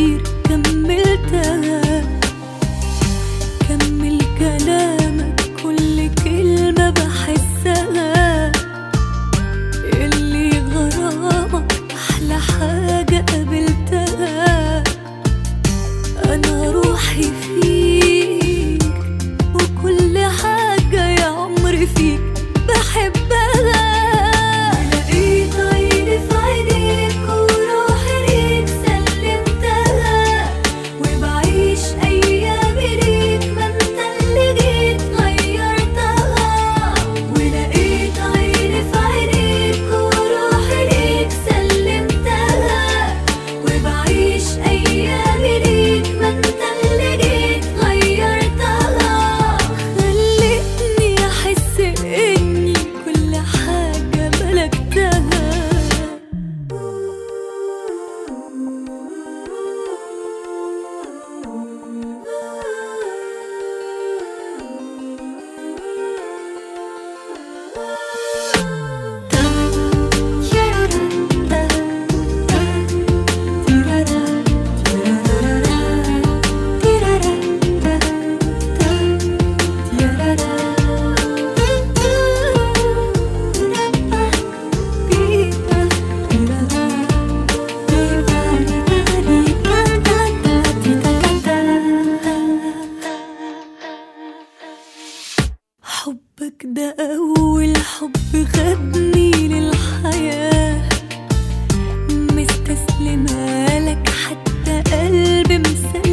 كتير كملتها كمل كلامك كل كلمة بحسها اللي غرامك أحلى حاجة قابلتها أنا روحي فيك وكل حاجة يا عمري فيك بحبها لقيت عيني في عينيك وروحي ليك سلمتها وبعيش أيامي ليك ما انت اللي جيت غيرتها ولقيت عيني في عينيك وروحي ليك سلمتها وبعيش أيامي ليك ما انت اللي جيت غيرتها خلتني أحس إني كل حاجة ملكتها حبك ده أول حب خدني للحياة مستسلمة لك حتى قلبي مسلم